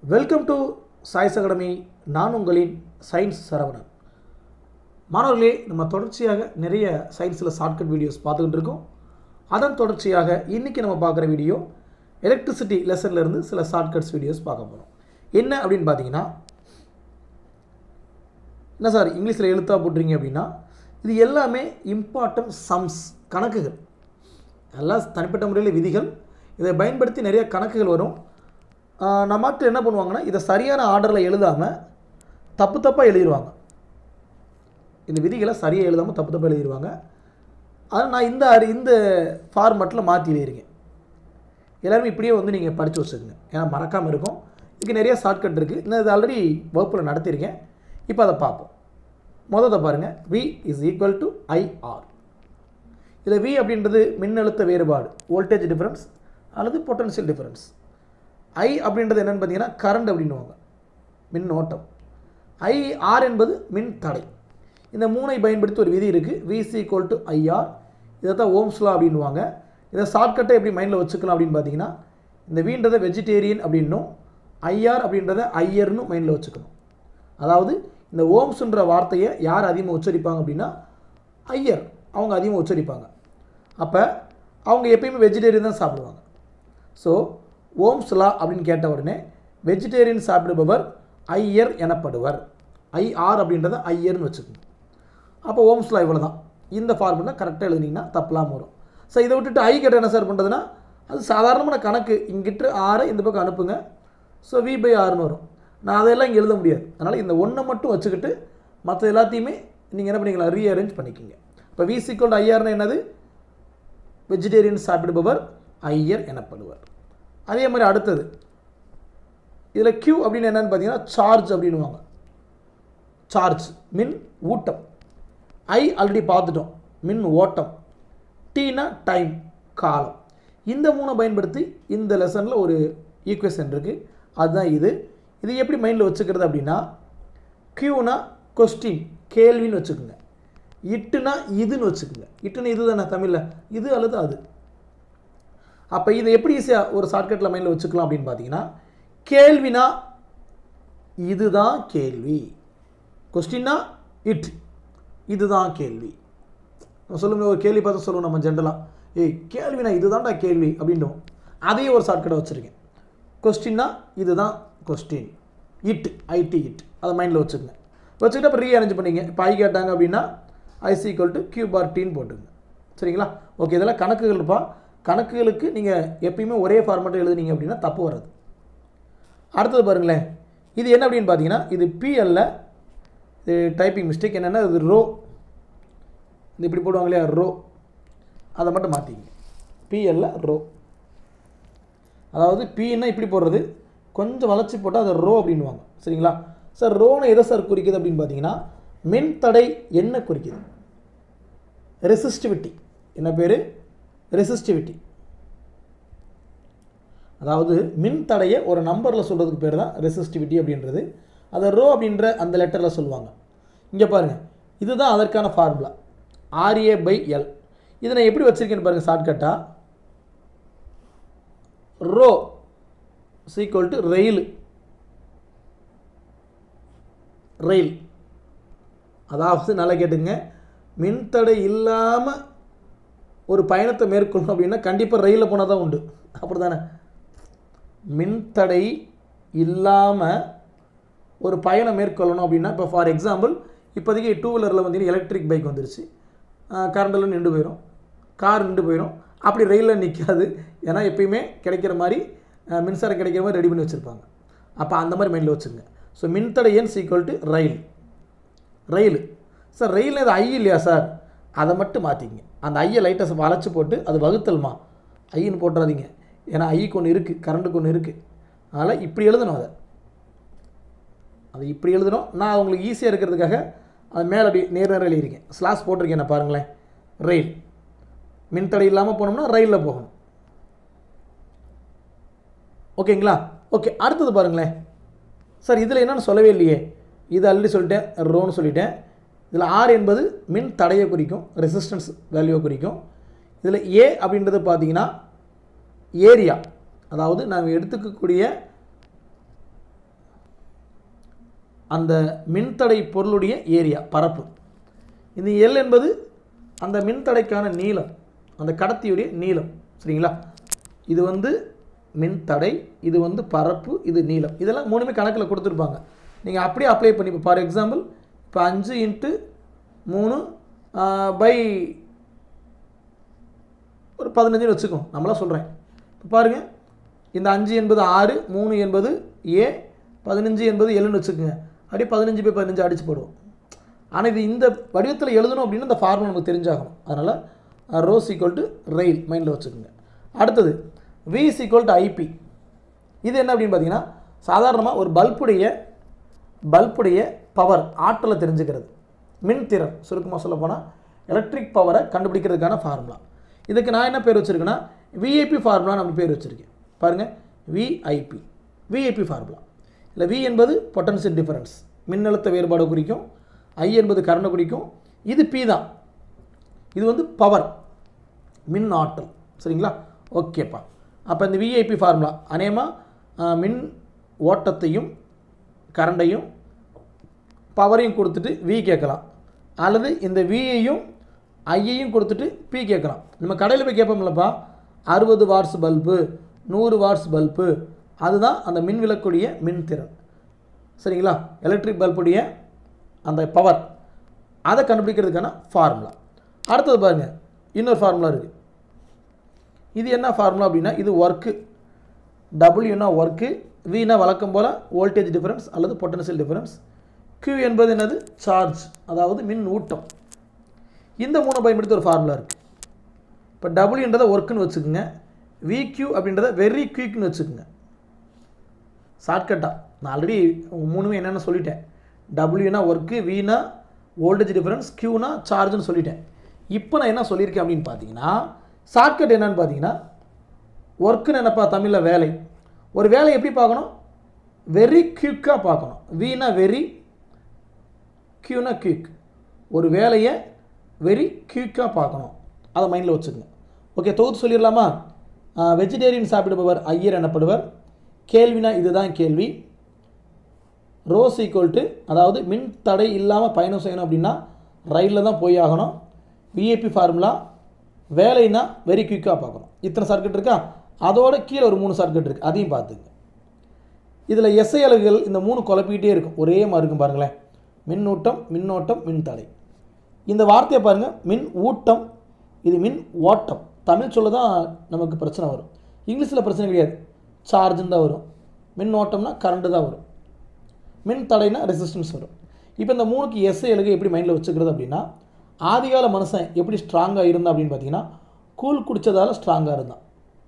welcome to choice academy நான் உங்களின் science Saravanan மாணவர்களே நம்ம தொடர்ச்சியாக நிறைய சயின்ஸில் ஷார்ட்கட் வீடியோஸ் பார்த்துக்கிட்டு இருக்கோம் அதன் தொடர்ச்சியாக இன்றைக்கி நம்ம பார்க்குற வீடியோ எலக்ட்ரிசிட்டி லெசன்லேருந்து சில ஷார்ட்கட்ஸ் வீடியோஸ் பார்க்க போகிறோம் என்ன அப்படின்னு பார்த்தீங்கன்னா என்ன சார் இங்கிலீஷில் எழுத்தா போட்டுறீங்க அப்படின்னா இது எல்லாமே இம்பார்ட்டன்ட் சம்ஸ் கணக்குகள் எல்லாம் தனிப்பட்ட முறையில் விதிகள் இதை பயன்படுத்தி நிறைய கணக்குகள் வரும் ஆஹ் நம்ம ஆட்கள் என்ன பண்ணுவாங்கன்னா இதை சரியான ஆர்டரில் எழுதாமல் தப்பு தப்பாக எழுதிடுவாங்க இந்த விதிகளை சரியாக எழுதாமல் தப்பு தப்பாக எழுதிடுவாங்க அதை நான் இந்த அறி இந்த ஃபார்மேட்டில் மாற்றி எழுதிருக்கேன் எல்லாருமே இப்படியே வந்து நீங்கள் படித்து வச்சுக்கோங்க ஏன்னா மறக்காமல் இருக்கும் இதுக்கு நிறைய ஷார்ட்கட் இருக்குது இன்னும் இது ஆல்ரெடி வகுப்பில் நடத்தியிருக்கேன் இப்போ அதை பார்ப்போம் முதல்ல பாருங்கள் V is equal to IR இதில் வி அப்படின்றது மின்னழுத்த வேறுபாடு வோல்டேஜ் டிஃபரன்ஸ் அல்லது பொட்டன்ஷியல் டிஃபரன்ஸ் ஐ அப்படின்றது என்னென்னு பார்த்தீங்கன்னா கரண்ட் அப்படின்னுவாங்க மின்னோட்டம் ஐ ஆர் என்பது மின் தடை இந்த மூணை பயன்படுத்தி ஒரு விதி இருக்குது விசி ஈக்குவல் டு ஐஆர் இதை தான் ஓம்ஸ்லா அப்படின்வாங்க இதை ஷார்ட்கட்டை எப்படி மைண்டில் வச்சுக்கலாம் அப்படின்னு பார்த்தீங்கன்னா இந்த வீன்றதை வெஜிடேரியன் அப்படின்னும் ஐஆர் அப்படின்றத ஐயர்னு மைண்டில் வச்சுக்கணும் அதாவது இந்த ஓம்ஸ்ன்ற வார்த்தையை யார் அதிகமாக உச்சரிப்பாங்க அப்படின்னா ஐயர் அவங்க அதிகமாக உச்சரிப்பாங்க அப்போ அவங்க எப்பயுமே வெஜிடேரியன் தான் சாப்பிடுவாங்க ஸோ ஓம்ஸ் லா அப்படின்னு கேட்ட உடனே வெஜிடேரியன் சாப்பிடுபவர் ஐயர் எனப்படுவர் ஐஆர் அப்படின்றத ஐயர்னு வச்சுக்கணும் அப்போ ஓம்ஸ் லா இவ்வளோ தான் இந்த ஃபார்முலா கரெக்டாக எழுதினீங்கன்னா தப்பலாம் வரும் ஸோ இதை விட்டுட்டு ஐ கேட்ட என்ன சார் பண்ணுறதுன்னா அது சாதாரணமான கணக்கு இங்கிட்டு ஆறை இந்த பக்கம் அனுப்புங்க ஸோ வி பை ஆறுன்னு வரும் நான் அதெல்லாம் இங்கே எழுத முடியாது அதனால் இந்த ஒன்றை மட்டும் வச்சுக்கிட்டு மற்ற எல்லாத்தையுமே நீங்கள் என்ன பண்ணிக்கலாம் ரீஅரேஞ்ச் பண்ணிக்கிங்க இப்போ வி சிக்கோல்டு ஐஆர்னு என்னது வெஜிடேரியன் சாப்பிடுபவர் ஐயர் எனப்படுவர் அதே மாதிரி அடுத்தது இதில் Q அப்படின்னு என்னன்னு பார்த்தீங்கன்னா சார்ஜ் அப்படின்னுவாங்க சார்ஜ் மின் ஊட்டம் ஐ ஆல்ரெடி பார்த்துட்டோம் மின் ஓட்டம் டீனா டைம் காலம் இந்த மூணை பயன்படுத்தி இந்த லெசனில் ஒரு ஈக்குவேஷன் இருக்குது அதுதான் இது இது எப்படி மைண்டில் வச்சுக்கிறது அப்படின்னா க்யூனா கொஸ்டின் கேள்வின்னு வச்சுக்கோங்க இட்டுனா இதுன்னு வச்சுக்கோங்க இட்டுனா இது தானே தமிழில் இது அல்லது அது அப்போ இதை எப்படி ஈஸியாக ஒரு ஷார்ட்கட்டில் மைண்டில் வச்சுக்கலாம் அப்படின்னு பார்த்தீங்கன்னா கேள்வினா இதுதான் கேள்வி கொஸ்டின்னா இட் இதுதான் கேள்வி நம்ம சொல்லுங்க ஒரு கேள்வி பார்த்து சொல்லுவோம் நம்ம ஜென்ரலாக ஏய் கேள்வினா இதுதான்டா கேள்வி அப்படின்னும் அதையே ஒரு ஷார்ட்கட்டை வச்சுருக்கேன் கொஸ்டின்னா இதுதான் கொஸ்டின் இட் ஐடி இட் அதை மைண்டில் வச்சுக்கோங்க வச்சுக்கிட்டு அப்புறம் ரீஅரேஞ்ச் பண்ணிங்க இப்போ ஐ கேட்டாங்க அப்படின்னா IC equal to Q bar டீன்னு போட்டுங்க சரிங்களா ஓகே இதெல்லாம் கணக்குகள் இருப்பா கணக்குகளுக்கு நீங்கள் எப்பயுமே ஒரே ஃபார்மேட்டில் எழுதுனீங்க அப்படின்னா தப்பு வராது அடுத்தது பாருங்களேன் இது என்ன அப்படின்னு பார்த்தீங்கன்னா இது பிஎல்ல இது டைப்பிங் மிஸ்டேக் என்னென்னா இது ரோ இது இப்படி போடுவாங்க இல்லையா ரோ அதை மட்டும் மாற்றிங்க பிஎல்ல ரோ அதாவது பின்னா இப்படி போடுறது கொஞ்சம் வளர்ச்சி போட்டால் அதை ரோ அப்படின்வாங்க சரிங்களா சார் ரோனை எதை சார் குறிக்குது அப்படின்னு பார்த்தீங்கன்னா மின் தடை என்ன குறிக்குது ரெசிஸ்டிவிட்டி என்ன பேர் ரெசிஸ்டிவிட்டி அதாவது மின் தடையை ஒரு நம்பரில் சொல்கிறதுக்கு பேர் தான் ரெசிஸ்டிவிட்டி அப்படின்றது அதை ரோ அப்படின்ற அந்த லெட்டரில் சொல்லுவாங்க இங்கே பாருங்கள் இதுதான் அதற்கான ஃபார்முலா ஆர்ஏ பை எல் இதை நான் எப்படி வச்சுருக்கேன்னு பாருங்கள் ஷார்ட்கட்டாக rho is equal to rail rail அதாவது நல்லா கேட்டுங்க மின்தடை இல்லாமல் ஒரு பயணத்தை மேற்கொள்ளணும் அப்படின்னா கண்டிப்பாக ரயிலில் போனால் தான் உண்டு அப்படி தானே மின்தடை இல்லாமல் ஒரு பயணம் மேற்கொள்ளணும் அப்படின்னா இப்போ ஃபார் எக்ஸாம்பிள் இப்போதைக்கு டூ வீலரில் வந்து எலக்ட்ரிக் பைக் வந்துருச்சு கரண்டில் நின்று போயிடும் கார் நின்று போயிடும் அப்படி ரயிலில் நிற்காது ஏன்னா எப்பயுமே கிடைக்கிற மாதிரி அஹ், மின்சாரம் கிடைக்கிற மாதிரி ரெடி பண்ணி வச்சுருப்பாங்க அப்போ அந்த மாதிரி மைண்டில் வச்சுருங்க ஸோ மின்தடை எண் is equal to rail rail sir rail இது ஐ இல்லையா சார் அதை மட்டும் மாற்றிங்க அந்த ஐயை லைட்டை வளைச்சி போட்டு அது வகுத்தல்மா ஐன்னு போட்டுறாதீங்க ஏன்னா ஐக்கு ஒன்று இருக்குது கரண்ட்டுக்கு ஒன்று இருக்குது அதனால் இப்படி எழுதணும் அதை அது இப்படி எழுதணும் நான் உங்களுக்கு ஈஸியாக இருக்கிறதுக்காக அது மேலே அப்படி நேர் நேரம் எழுதியிருக்கேன் ஸ்லாஸ் போட்டிருக்கேன் நான் பாருங்களேன் ரயில் மின்தடை இல்லாமல் போனோம்னா ரயிலில் போகணும் ஓகேங்களா ஓகே அடுத்தது பாருங்களேன் சார் இதில் என்னன்னு சொல்லவே இல்லையே இது ஆல்ரெடி சொல்லிட்டேன் ரோன்னு சொல்லிட்டேன் இதில் ஆர் என்பது மின் தடையை குறிக்கும் ரெசிஸ்டன்ஸ் வேல்யூவை குறிக்கும் இதில் ஏ அப்படின்றது பார்த்தீங்கன்னா ஏரியா அதாவது நாம் எடுத்துக்கக்கூடிய அந்த மின்தடை பொருளுடைய ஏரியா பரப்பு இந்த எல் என்பது அந்த மின்தடைக்கான நீளம் அந்த கடத்தியுடைய நீளம் சரிங்களா இது வந்து மின்தடை இது வந்து பரப்பு இது நீளம் இதெல்லாம் மூணுமே கணக்கில் கொடுத்துருப்பாங்க நீங்கள் அப்படியே அப்ளை பண்ணி ஃபார் எக்ஸாம்பிள் இப்போ அஞ்சு இன்ட்டு மூணு பை ஒரு பதினஞ்சுன்னு வச்சுக்கோம் நம்மளாம் சொல்கிறேன் இப்போ பாருங்கள் இந்த அஞ்சு என்பது ஆறு மூணு என்பது ஏ பதினஞ்சு என்பது எல்லுன்னு வச்சுக்கோங்க அப்படியே பதினஞ்சு பை பதினஞ்சு அடிச்சு போடுவோம் ஆனால் இது இந்த வடிவத்தில் எழுதணும் அப்படின்னா இந்த ஃபார்முலா நமக்கு தெரிஞ்சாகணும் அதனால் ரோஸ் ஈக்குவல் டு ரெயில் மைண்டில் வச்சுக்கோங்க அடுத்தது V is equal to IP இது என்ன அப்படின்னு பார்த்தீங்கன்னா சாதாரணமாக ஒரு பல்புடைய பல்புடைய பவர் ஆற்றலை தெரிஞ்சுக்கிறது மின்திறன் சுருக்கமாக சொல்ல போனால் எலக்ட்ரிக் பவரை கண்டுபிடிக்கிறதுக்கான ஃபார்முலா இதுக்கு நான் என்ன பேர் வச்சுருக்கேன்னா விஐபி ஃபார்முலா நம்ம பேர் வச்சுருக்கேன் பாருங்கள் விஐபி விஐபி ஃபார்முலா இல்லை வி என்பது பொட்டன்ஷியல் டிஃபரன்ஸ் மின்னழுத்த வேறுபாடு குறிக்கும் ஐ என்பது கரண்ட் குறிக்கும் இது பி தான் இது வந்து பவர் மின் ஆற்றல் சரிங்களா ஓகேப்பா அப்போ இந்த விஐபி ஃபார்முலா அநேகமாக மின் ஓட்டத்தையும் கரண்டையும் பவரையும் கொடுத்துட்டு வி கேட்கலாம் அல்லது இந்த வியையும் ஐயையும் கொடுத்துட்டு பி கேட்கலாம் நம்ம கடையில் போய் கேட்போம்லப்பா அறுபது வாட்ஸ் பல்பு நூறு வாட்ஸ் பல்பு அதுதான் அந்த மின் விளக்குடைய மின்திறன் சரிங்களா எலக்ட்ரிக் பல்புடைய அந்த பவர் அதை கண்டுபிடிக்கிறதுக்கான ஃபார்முலா அடுத்தது பாருங்கள் இன்னொரு ஃபார்முலா இருக்குது இது என்ன ஃபார்முலா அப்படின்னா இது ஒர்க்கு டபிள்யூனா ஒர்க்கு வினா வழக்கம் போல் வோல்டேஜ் டிஃபரன்ஸ் அல்லது பொட்டன்ஷியல் டிஃபரன்ஸ் Q என்பது என்னது சார்ஜ் அதாவது மின் ஊட்டம் இந்த மூணை பயன்படுத்தி ஒரு ஃபார்முலா இருக்குது இப்போ டபிள்யூன்றதை ஒர்க்குன்னு வச்சுக்கோங்க VQ அப்படின்றத வெரி குயிக்னு வச்சுக்கோங்க ஷார்ட்கட்டாக நான் ஆல்ரெடி மூணுமே என்னென்ன சொல்லிட்டேன் டபிள்யூனா ஒர்க்கு வீனா வோல்டேஜ் டிஃபரன்ஸ் க்யூனா சார்ஜ்னு சொல்லிட்டேன் இப்போ நான் என்ன சொல்லியிருக்கேன் அப்படின்னு பார்த்தீங்கன்னா ஷார்ட்கட் என்னன்னு பார்த்தீங்கன்னா ஒர்க்குன்னு என்னப்பா தமிழில் வேலை ஒரு வேலையை எப்படி பார்க்கணும் வெரி குயிக்காக பார்க்கணும் வீணா வெரி கியூனா குயிக் ஒரு வேலையை வெரி குயிக்காக பார்க்கணும் அதை மைண்டில் வச்சுக்கோங்க ஓகே தொகுத்து சொல்லிடலாமா வெஜிடேரியன் சாப்பிடுபவர் ஐயர் எனப்படுவர் கேள்வினா இதுதான் கேள்வி ரோஸ் ஈக்குவல் டு அதாவது மின் தடை இல்லாமல் பயணம் செய்யணும் அப்படின்னா ரயிலில் தான் போய் ஆகணும் விஏபி ஃபார்முலா வேலைன்னா வெரி குயிக்காக பார்க்கணும் இத்தனை சர்க்கிட் இருக்கா அதோட கீழே ஒரு மூணு சர்க்கிட் இருக்குது அதையும் பார்த்துங்க இதில் எஸ்ஐ அலகுகள் இந்த மூணு குழப்பிக்கிட்டே இருக்கும் ஒரே மாதிரி இருக்கும் பாருங்களேன் மின்னூட்டம் மின்னோட்டம் மின்தடை இந்த வார்த்தையை பாருங்கள் மின் ஊட்டம் இது மின் ஓட்டம் தமிழ் சொல்ல தான் நமக்கு பிரச்சனை வரும் இங்கிலீஷில் பிரச்சனை கிடையாது சார்ஜுன்னு தான் வரும் மின் ஓட்டம்னா கரண்ட்டு தான் வரும் மின் தடைனா ரெசிஸ்டன்ஸ் வரும் இப்போ இந்த மூணுக்கு எஸ்ஐ அலகு எப்படி மைண்டில் வச்சுக்கிறது அப்படின்னா ஆதிகால மனுஷன் எப்படி ஸ்ட்ராங்காக இருந்தான் அப்படின்னு பார்த்தீங்கன்னா கூழ் குடித்ததால் ஸ்ட்ராங்காக இருந்தான்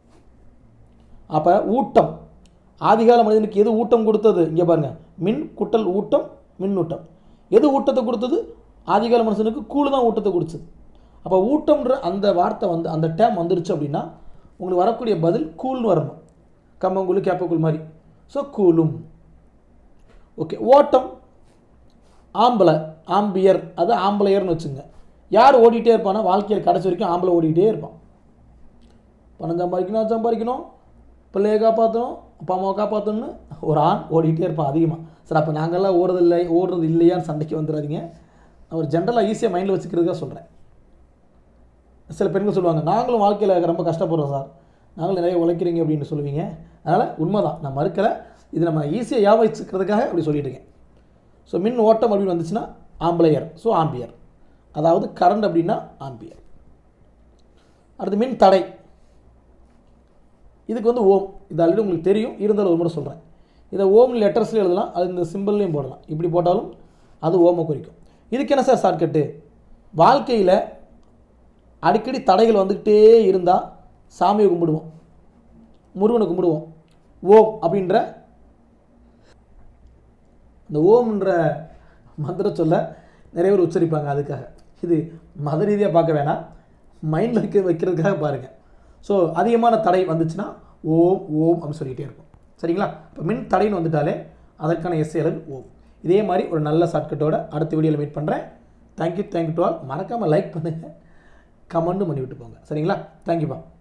அப்போ ஊட்டம் ஆதிகால மனிதனுக்கு எது ஊட்டம் கொடுத்தது இங்கே பாருங்கள் மின் குட்டல் ஊட்டம் மின்னூட்டம் எது ஊட்டத்தை கொடுத்தது ஆதிகால மனுஷனுக்கு கூழ் தான் ஊட்டத்தை கொடுத்தது அப்போ ஊட்டம்ன்ற அந்த வார்த்தை வந்து அந்த டேம் வந்துருச்சு அப்படின்னா உங்களுக்கு வரக்கூடிய பதில் கூழ்னு வரணும் கம்மங்கூழ் கேப்பக்கூழ் மாதிரி ஸோ கூலும் ஓகே ஓட்டம் ஆம்பளை ஆம்பியர் அது ஆம்பளையர்னு வச்சுங்க யார் ஓடிட்டே இருப்பானா வாழ்க்கையில் கடைசி வரைக்கும் ஆம்பளை ஓடிக்கிட்டே இருப்பான் பணம் சம்பாதிக்கணும் சம்பாதிக்கணும் பிள்ளையை காப்பாற்றணும் அப்பா அம்மாவை காப்பாற்றணும்னு ஒரு ஆண் ஓடிக்கிட்டே இருப்பான் அதிகமாக சார் அப்போ நாங்கள்லாம் ஓடுறது இல்லை ஓடுறது இல்லையான்னு சண்டைக்கு வந்துடாதீங்க நான் ஒரு ஜென்ரலாக ஈஸியாக மைண்டில் வச்சுக்கிறதுக்காக சொல்கிறேன் சில பெண்கள் சொல்லுவாங்க நாங்களும் வாழ்க்கையில் ரொம்ப கஷ்டப்படுறோம் சார் நாங்களும் நிறைய உழைக்கிறீங்க அப்படின்னு சொல்லுவீங்க அதனால் உண்மைதான் நான் மறுக்கலை இது நம்ம ஈஸியாக ஞாபகம் வச்சுக்கிறதுக்காக அப்படி சொல்லிட்டு இருக்கேன் ஸோ மின் ஓட்டம் அப்படின்னு வந்துச்சுன்னா ஆம்பளையர் ஸோ ஆம்பியர் அதாவது கரண்ட் அப்படின்னா ஆம்பியர் அடுத்து மின் தடை இதுக்கு வந்து ஓம் இது ஆல்ரெடி உங்களுக்கு தெரியும் இருந்தாலும் ஒரு முறை சொல்கிறேன் இதை ஓம் லெட்டர்ஸ்லேயும் எழுதலாம் அது இந்த சிம்பிள்லேயும் போடலாம் இப்படி போட்டாலும் அது ஓமை குறிக்கும் இதுக்கு என்ன சார் ஷார்ட்கட்டு வாழ்க்கையில் அடிக்கடி தடைகள் வந்துக்கிட்டே இருந்தால் சாமியை கும்பிடுவோம் முருகனை கும்பிடுவோம் ஓம் அப்படின்ற இந்த ஓம்ன்ற மந்திர சொல்ல நிறைய பேர் உச்சரிப்பாங்க அதுக்காக இது மத ரீதியாக பார்க்க வேணாம் மைண்டில் வைக்க வைக்கிறதுக்காக பாருங்கள் ஸோ அதிகமான தடை வந்துச்சுன்னா ஓம் ஓம் அப்படின்னு சொல்லிகிட்டே இருக்கும் சரிங்களா இப்போ மின் தடைன்னு வந்துட்டாலே அதற்கான எஸ்ஏ அளவு ஓம் இதே மாதிரி ஒரு நல்ல ஷார்ட்கட்டோட அடுத்த வீடியோவில் மீட் பண்ணுறேன் தேங்க்யூ தேங்க்யூ டு ஆல் மறக்காமல் லைக் பண்ணுங்கள் கமெண்ட்டும் பண்ணி விட்டு போங்க சரிங்களா தேங்க்யூப்பா